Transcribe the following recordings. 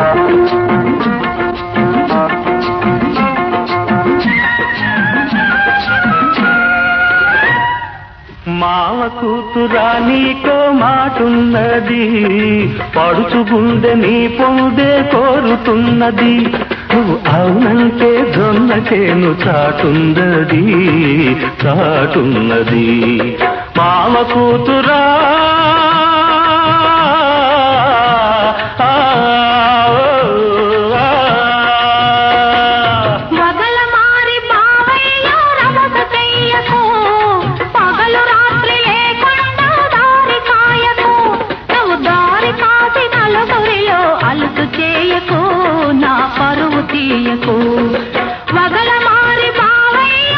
మావ కూతురా నీకో మాటున్నది పడుచు గుండె నీ పొందే కోరుతున్నది నువ్వు అవునంటే జొన్న చేను చాటున్నది చాటున్నది మావ కూతురా ఆ, ఆ, ఆ. వగల మారి బావయ్య రభస చెయ్యకు పగలు రాత్రి లేకుండా దారి కాయకు నువ్వు దారి కాసి నలుగురిలో అలుసు చేయకు నా పరువు తీయకు వగల మారి బావయ్య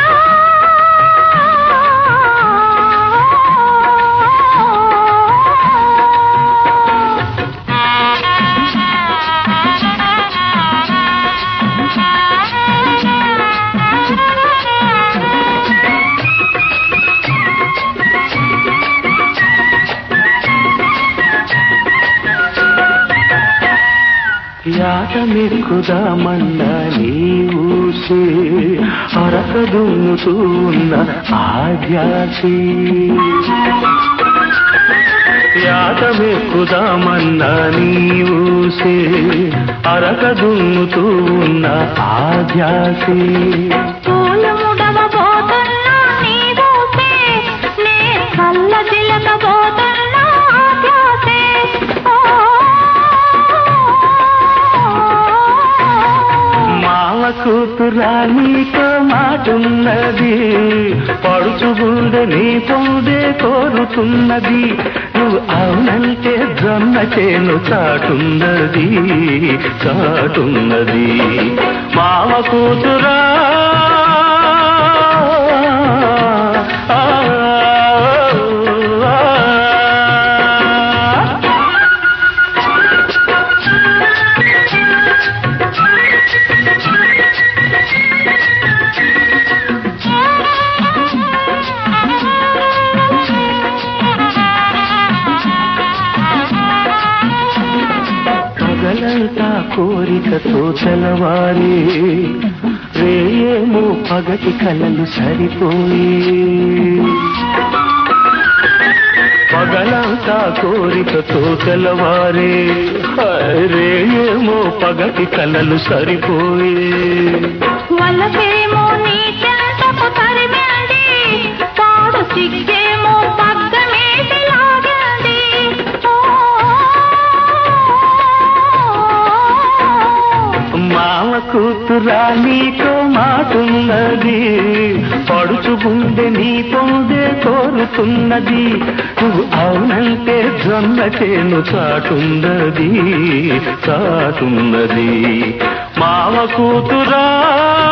యాట మెక్కుదామన్న నీ ఊసే అరక దున్నుతూ ఉన్న ఆద్యాసి యాట మెక్కుదామన్న నీ ఊసే అరక దున్నుతూ ఉన్న ఆద్యాసి పూలు ముడవబోతున్నా నీ ఊసే, నే కళ్ళ చిలకబోతున్నా ఆద్యాసే. ఓ, మావ కూతురా నీతో మాటున్నది పడుచు గుండె నీ పొందే కోరుతున్నది నువ్వు అవునంటే జొన్న చేను చాటున్నది చాటున్నది మావ కూతురా ఆ, ఆ, ఆ. పగలంతా కోరికతో తెలవారి రేయేమో పగటి కలలు సరిపోయి పగలంతా కోరికతో తెలవారే రేయేమో పగటి కలలు సరిపోయి వలసేమో నీ చెంతకు తరిమింది, పాడు సిగ్గేమో పగ్గమేసి లాగింది. ఓ, మామ కూతురా నీతో మాటున్నది పడుచు గుండె నీ పొందే కోరుతున్నది నువ్వు అవునంటే జొన్న చేను చాటున్నది చాటున్నది మామ కూతురా